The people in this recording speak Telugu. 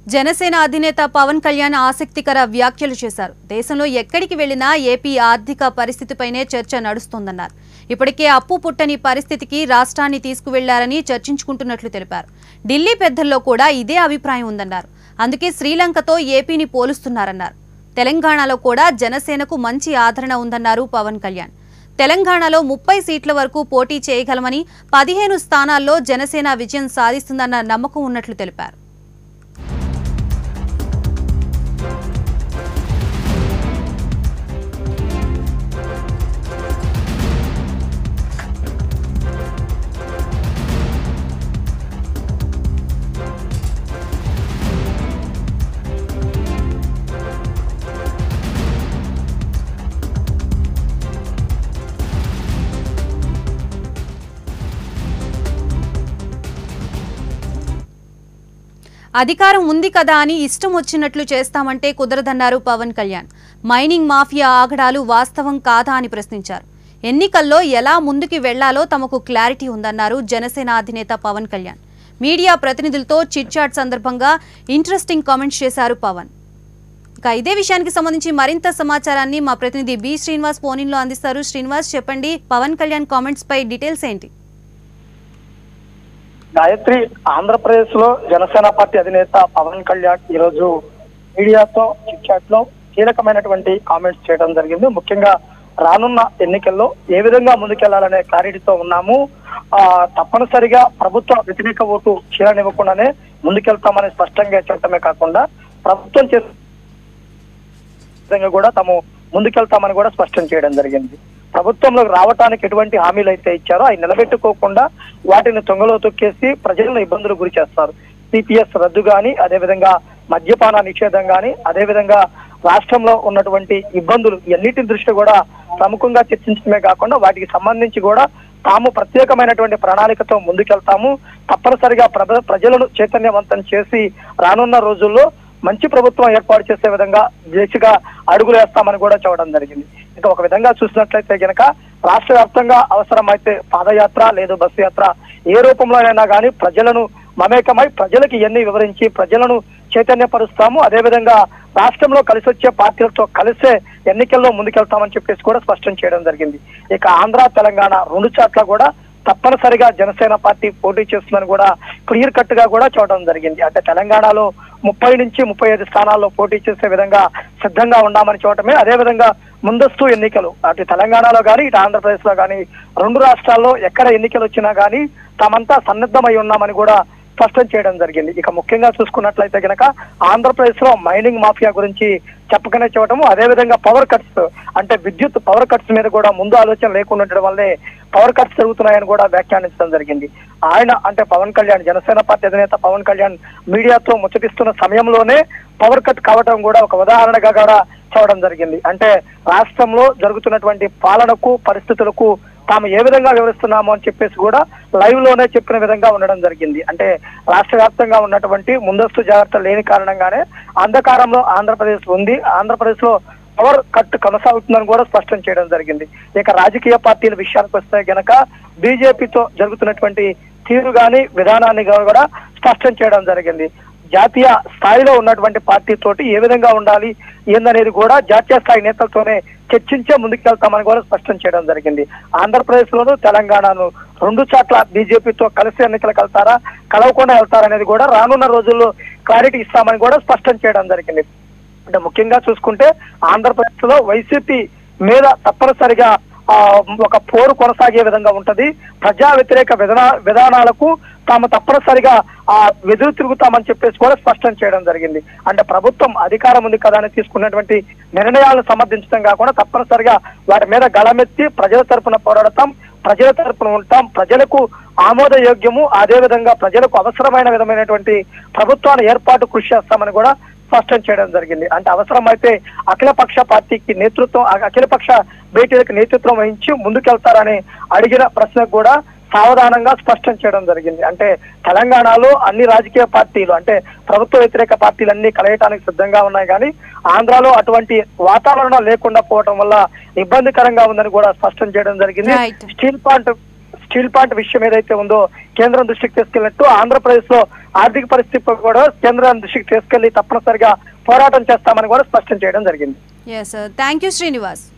జనసేన అధినేత పవన్ కళ్యాణ్ ఆసక్తికర వ్యాఖ్యలు చేశారు దేశంలో ఎక్కడికి వెళ్లినా ఏపీ ఆర్థిక పరిస్థితిపైనే చర్చ నడుస్తోందన్నారు ఇప్పటికే అప్పు పుట్టని పరిస్థితికి రాష్ట్రాన్ని తీసుకువెళ్లారని చర్చించుకుంటున్నట్లు తెలిపారు ఢిల్లీ పెద్దల్లో కూడా ఇదే అభిప్రాయం ఉందన్నారు అందుకే శ్రీలంకతో ఏపీని పోలుస్తున్నారన్నారు తెలంగాణలో కూడా జనసేనకు మంచి ఆదరణ ఉందన్నారు పవన్ కళ్యాణ్ తెలంగాణలో ముప్పై సీట్ల వరకు పోటీ చేయగలమని పదిహేను స్థానాల్లో జనసేన విజయం సాధిస్తుందన్న నమ్మకం ఉన్నట్లు తెలిపారు అధికారం ఉంది కదా అని ఇష్టం వచ్చినట్లు చేస్తామంటే కుదరదన్నారు పవన్ కళ్యాణ్ మైనింగ్ మాఫియా ఆగడాలు వాస్తవం కాదా అని ప్రశ్నించారు ఎన్నికల్లో ఎలా ముందుకు వెళ్లాలో తమకు క్లారిటీ ఉందన్నారు జనసేన అధినేత పవన్ కళ్యాణ్ మీడియా ప్రతినిధులతో చిట్చాట్ సందర్భంగా ఇంట్రెస్టింగ్ కామెంట్స్ చేశారు పవన్ ఇక ఇదే విషయానికి సంబంధించి మరింత సమాచారాన్ని మా ప్రతినిధి బి శ్రీనివాస్ ఫోన్ అందిస్తారు శ్రీనివాస్ చెప్పండి పవన్ కళ్యాణ్ కామెంట్స్ పై డీటెయిల్స్ ఏంటి గాయత్రి ఆంధ్రప్రదేశ్ లో జనసేన పార్టీ అధినేత పవన్ కళ్యాణ్ ఈ రోజు మీడియాతో చిట్చాట్ లో కీలకమైనటువంటి కామెంట్స్ చేయడం జరిగింది ముఖ్యంగా రానున్న ఎన్నికల్లో ఏ విధంగా ముందుకెళ్లాలనే క్లారిటీతో ఉన్నాము ఆ తప్పనిసరిగా ప్రభుత్వ వ్యతిరేక ఓటు చీలనివ్వకుండానే ముందుకెళ్తామని స్పష్టంగా చెప్పడమే కాకుండా ప్రభుత్వం చేసే విధంగా కూడా తాము ముందుకెళ్తామని కూడా స్పష్టం చేయడం జరిగింది ప్రభుత్వంలోకి రావటానికి ఎటువంటి హామీలు అయితే ఇచ్చారో అవి నిలబెట్టుకోకుండా వాటిని తొంగలో తొక్కేసి ప్రజలను ఇబ్బందులు గురి చేస్తారు సిపిఎస్ రద్దు గాని అదేవిధంగా మద్యపాన నిషేధం గాని అదేవిధంగా రాష్ట్రంలో ఉన్నటువంటి ఇబ్బందులు ఎన్నిటి దృష్టి కూడా ప్రముఖంగా చర్చించడమే కాకుండా వాటికి సంబంధించి కూడా తాము ప్రత్యేకమైనటువంటి ప్రణాళికతో ముందుకెళ్తాము తప్పనిసరిగా ప్రభ- ప్రజలను చైతన్యవంతం చేసి రానున్న రోజుల్లో మంచి ప్రభుత్వం ఏర్పాటు చేసే విధంగా దిశగా అడుగులు వేస్తామని కూడా చెప్పడం జరిగింది ఇంకా ఒక విధంగా చూసినట్లయితే గనక రాష్ట్ర వ్యాప్తంగా అవసరమైతే పాదయాత్ర లేదు బస్సు యాత్ర ఏ రూపంలోనైనా కానీ ప్రజలను మమేకమై ప్రజలకు ఇవన్నీ వివరించి ప్రజలను చైతన్యపరుస్తాము అదేవిధంగా రాష్ట్రంలో కలిసి వచ్చే పార్టీలతో కలిసే ఎన్నికల్లో ముందుకెళ్తామని చెప్పేసి కూడా స్పష్టం చేయడం జరిగింది ఇక ఆంధ్ర తెలంగాణ రెండు చోట్ల కూడా తప్పనిసరిగా జనసేన పార్టీ పోటీ చేస్తుందని కూడా క్లియర్ కట్ గా కూడా చూడడం జరిగింది అంటే తెలంగాణలో ముప్పై నుంచి ముప్పై ఐదు స్థానాల్లో పోటీ చేసే విధంగా సిద్ధంగా ఉన్నామని చూడటమే అదేవిధంగా ముందస్తు ఎన్నికలు అటు తెలంగాణలో కానీ ఇటు ఆంధ్రప్రదేశ్ లో కానీ రెండు రాష్ట్రాల్లో ఎక్కడ ఎన్నికలు వచ్చినా కానీ తామంతా సన్నద్ధమై ఉన్నామని కూడా స్పష్టం చేయడం జరిగింది ఇక ముఖ్యంగా చూసుకున్నట్లయితే గనక ఆంధ్రప్రదేశ్ లో మైనింగ్ మాఫియా గురించి చెప్పకనే చూడటము అదేవిధంగా పవర్ కట్స్ అంటే విద్యుత్ పవర్ కట్స్ మీద కూడా ముందు ఆలోచన లేకుండా ఉండడం వల్లే పవర్ కట్స్ జరుగుతున్నాయని కూడా వ్యాఖ్యానించడం జరిగింది ఆయన అంటే పవన్ కళ్యాణ్ జనసేన పార్టీ అధినేత పవన్ కళ్యాణ్ మీడియాతో ముచ్చటిస్తున్న సమయంలోనే పవర్ కట్ కావడం కూడా ఒక ఉదాహరణగా కూడా చూడడం జరిగింది అంటే రాష్ట్రంలో జరుగుతున్నటువంటి పాలనకు పరిస్థితులకు తాము ఏ విధంగా వివరిస్తున్నాము అని చెప్పేసి కూడా లైవ్ లోనే చెప్పిన విధంగా ఉండడం జరిగింది అంటే రాష్ట్ర వ్యాప్తంగా ఉన్నటువంటి ముందస్తు జాగ్రత్త లేని కారణంగానే అంధకారంలో ఆంధ్రప్రదేశ్ ఉంది ఆంధ్రప్రదేశ్ లో పవర్ కట్ కొనసాగుతుందని కూడా స్పష్టం చేయడం జరిగింది ఇక రాజకీయ పార్టీల విషయానికి వస్తే గనక బీజేపీతో జరుగుతున్నటువంటి తీరు గాని విధానాన్ని కూడా స్పష్టం చేయడం జరిగింది జాతీయ స్థాయిలో ఉన్నటువంటి పార్టీ తోటి ఏ విధంగా ఉండాలి ఏందనేది కూడా జాతీయ స్థాయి నేతలతోనే చర్చించే ముందుకెళ్తామని కూడా స్పష్టం చేయడం జరిగింది ఆంధ్రప్రదేశ్ లోను తెలంగాణను రెండు చోట్ల బీజేపీతో కలిసి ఎన్నికలకు వెళ్తారా కలవకుండా వెళ్తారనేది కూడా రానున్న రోజుల్లో క్లారిటీ ఇస్తామని కూడా స్పష్టం చేయడం జరిగింది అంటే ముఖ్యంగా చూసుకుంటే ఆంధ్రప్రదేశ్ లో వైసీపీ మీద తప్పనిసరిగా ఆ, ఒక పోరు కొనసాగే విధంగా ఉంటది ప్రజా వ్యతిరేక విధాన విధానాలకు తాము తప్పనిసరిగా ఆ ఎదురు తిరుగుతామని చెప్పేసి కూడా స్పష్టం చేయడం జరిగింది అంటే ప్రభుత్వం అధికారం ఉంది కదా అని తీసుకున్నటువంటి నిర్ణయాలను సమర్థించడం కాకుండా తప్పనిసరిగా వాటి మీద గళమెత్తి ప్రజల తరపున పోరాడతాం ప్రజల తరపున ఉంటాం ప్రజలకు ఆమోదయోగ్యము అదే విధంగా ప్రజలకు అవసరమైన విధమైనటువంటి ప్రభుత్వాన్ని ఏర్పాటు కృషి చేస్తామని కూడా స్పష్టం చేయడం జరిగింది అంటే అవసరమైతే అఖిలపక్ష పార్టీకి నేతృత్వం అఖిలపక్ష భేటీలకు నేతృత్వం వహించి ముందుకెళ్తారని అడిగిన ప్రశ్నకు కూడా సావధానంగా స్పష్టం చేయడం జరిగింది అంటే తెలంగాణలో అన్ని రాజకీయ పార్టీలు అంటే ప్రభుత్వ వ్యతిరేక పార్టీలు అన్ని కలయటానికి సిద్ధంగా ఉన్నాయి కానీ ఆంధ్రాలో అటువంటి వాతావరణం లేకుండా పోవటం వల్ల ఇబ్బందికరంగా ఉందని కూడా స్పష్టం చేయడం జరిగింది Right. Steel plant steel plant విషయం ఏదైతే ఉందో కేంద్రం దృష్టికి తీసుకెళ్ళినట్టు ఆంధ్రప్రదేశ్ లో ఆర్థిక పరిస్థితి కూడా కేంద్రం దృష్టికి తీసుకెళ్లి తప్పనిసరిగా పోరాటం చేస్తామని కూడా స్పష్టం చేయడం జరిగింది ఎస్ థ్యాంక్ యూ శ్రీనివాస్